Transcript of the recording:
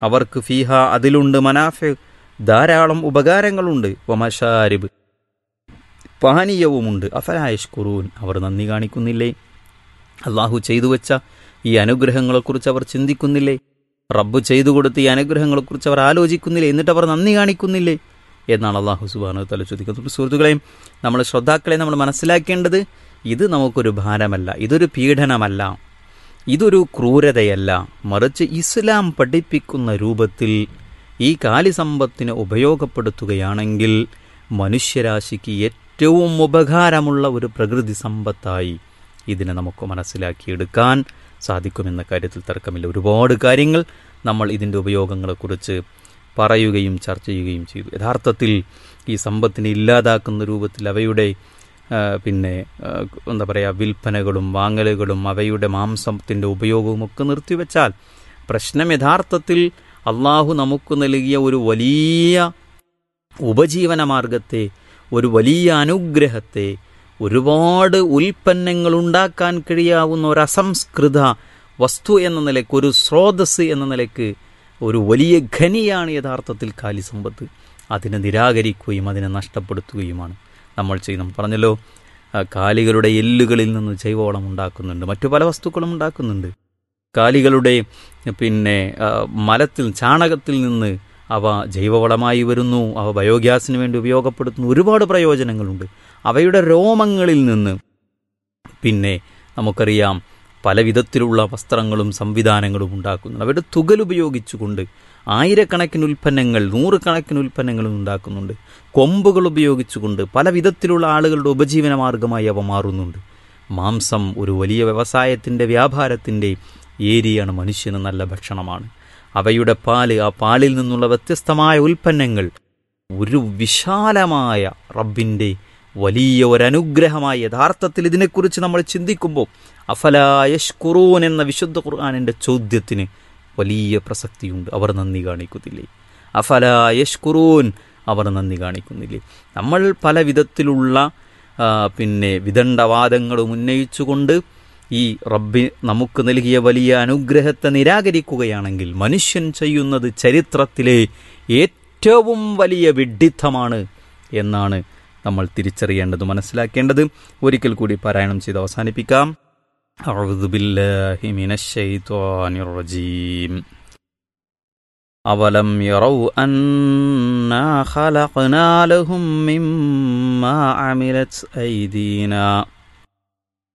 അവർക്ക് ഫീഹ അതിലുണ്ട് മനാഫെ ധാരാളം ഉപകാരങ്ങളുണ്ട് വമഷാരിബ് പാനീയവുമുണ്ട് അഫലായഷ്കുറൂൻ അവർ നന്ദി കാണിക്കുന്നില്ലേ അള്ളാഹു ചെയ്തു വെച്ച ഈ അനുഗ്രഹങ്ങളെക്കുറിച്ച് അവർ ചിന്തിക്കുന്നില്ലേ റബ്ബ് ചെയ്തു കൊടുത്ത ഈ അനുഗ്രഹങ്ങളെക്കുറിച്ച് അവർ ആലോചിക്കുന്നില്ലേ എന്നിട്ട് അവർ നന്ദി കാണിക്കുന്നില്ലേ എന്നാണ് അള്ളാഹു സുബാനു തല ചോദിക്കുന്നത് സുഹൃത്തുക്കളെയും നമ്മൾ ശ്രോതാക്കളെ നമ്മൾ മനസ്സിലാക്കേണ്ടത് ഇത് നമുക്കൊരു ഭാരമല്ല ഇതൊരു പീഡനമല്ല ഇതൊരു ക്രൂരതയല്ല മറിച്ച് ഇസ്ലാം പഠിപ്പിക്കുന്ന രൂപത്തിൽ ഈ കാലിസമ്പത്തിനെ ഉപയോഗപ്പെടുത്തുകയാണെങ്കിൽ മനുഷ്യരാശിക്ക് ഏറ്റവും ഉപകാരമുള്ള ഒരു പ്രകൃതി സമ്പത്തായി ഇതിനെ നമുക്ക് മനസ്സിലാക്കിയെടുക്കാൻ സാധിക്കുമെന്ന കാര്യത്തിൽ തർക്കമില്ല ഒരുപാട് കാര്യങ്ങൾ നമ്മൾ ഇതിൻ്റെ ഉപയോഗങ്ങളെക്കുറിച്ച് പറയുകയും ചർച്ച ചെയ്യുകയും ചെയ്തു യഥാർത്ഥത്തിൽ ഈ സമ്പത്തിനെ ഇല്ലാതാക്കുന്ന രൂപത്തിൽ അവയുടെ പിന്നെ എന്താ പറയുക വിൽപ്പനകളും വാങ്ങലുകളും അവയുടെ മാംസത്തിൻ്റെ ഉപയോഗവും ഒക്കെ നിർത്തിവെച്ചാൽ പ്രശ്നം യഥാർത്ഥത്തിൽ അള്ളാഹു നമുക്ക് നൽകിയ ഒരു വലിയ ഉപജീവന മാർഗത്തെ ഒരു വലിയ അനുഗ്രഹത്തെ ഒരുപാട് ഉൽപ്പന്നങ്ങൾ ഉണ്ടാക്കാൻ കഴിയാവുന്ന ഒരു അസംസ്കൃത വസ്തു എന്ന നിലയ്ക്ക് ഒരു സ്രോതസ് എന്ന നിലയ്ക്ക് ഒരു വലിയ ഖനിയാണ് യഥാർത്ഥത്തിൽ കാലിസമ്പത്ത് അതിനെ നിരാകരിക്കുകയും അതിനെ നഷ്ടപ്പെടുത്തുകയുമാണ് നമ്മൾ ചെയ്യുന്നത് പറഞ്ഞല്ലോ കാലികളുടെ എല്ലുകളിൽ നിന്ന് ജൈവവളം ഉണ്ടാക്കുന്നുണ്ട് മറ്റു പല വസ്തുക്കളും ഉണ്ടാക്കുന്നുണ്ട് കാലികളുടെ പിന്നെ മലത്തിൽ ചാണകത്തിൽ നിന്ന് അവ ജൈവവളമായി വരുന്നു അവ ബയോഗ്യാസിന് വേണ്ടി ഉപയോഗപ്പെടുത്തുന്നു ഒരുപാട് പ്രയോജനങ്ങളുണ്ട് അവയുടെ രോമങ്ങളിൽ നിന്ന് പിന്നെ നമുക്കറിയാം പല വിധത്തിലുള്ള വസ്ത്രങ്ങളും സംവിധാനങ്ങളും ഉണ്ടാക്കുന്നുണ്ട് അവരുടെ തുകൽ ഉപയോഗിച്ചുകൊണ്ട് ആയിരക്കണക്കിന് ഉൽപ്പന്നങ്ങൾ നൂറുകണക്കിന് ഉൽപ്പന്നങ്ങളും ഉണ്ടാക്കുന്നുണ്ട് കൊമ്പുകൾ ഉപയോഗിച്ചുകൊണ്ട് പല വിധത്തിലുള്ള ആളുകളുടെ ഉപജീവന മാർഗമായി അവ മാറുന്നുണ്ട് മാംസം ഒരു വലിയ വ്യവസായത്തിൻ്റെ വ്യാപാരത്തിൻ്റെ ഏരിയയാണ് മനുഷ്യന് നല്ല ഭക്ഷണമാണ് അവയുടെ പാല് ആ പാലിൽ നിന്നുള്ള വ്യത്യസ്തമായ ഉൽപ്പന്നങ്ങൾ ഒരു വിശാലമായ റബ്ബിൻ്റെ വലിയ ഒരനുഗ്രഹമായി യഥാർത്ഥത്തിൽ ഇതിനെക്കുറിച്ച് നമ്മൾ ചിന്തിക്കുമ്പോൾ അഫലായഷ്കുറൂൻ എന്ന വിശുദ്ധ ഖുർആാനിൻ്റെ ചോദ്യത്തിന് വലിയ പ്രസക്തിയുണ്ട് അവർ നന്ദി കാണിക്കുന്നില്ലേ അഫലായഷ്കുറൂൻ അവർ നന്ദി കാണിക്കുന്നില്ലേ നമ്മൾ പല വിധത്തിലുള്ള പിന്നെ വിദണ്ഡവാദങ്ങളും ഉന്നയിച്ചുകൊണ്ട് ഈ റബ്ബി നമുക്ക് നൽകിയ വലിയ അനുഗ്രഹത്തെ നിരാകരിക്കുകയാണെങ്കിൽ മനുഷ്യൻ ചെയ്യുന്നത് ചരിത്രത്തിലെ ഏറ്റവും വലിയ വിഡ്ഢിത്തമാണ് എന്നാണ് നമ്മൾ തിരിച്ചറിയേണ്ടത് മനസ്സിലാക്കേണ്ടത് ഒരിക്കൽ കൂടി പാരായണം ചെയ്ത് അവസാനിപ്പിക്കാം أعوذ بالله من الشيطان الرجيم أولم يروا أنا خلقنا لهم مما عملت أيدينا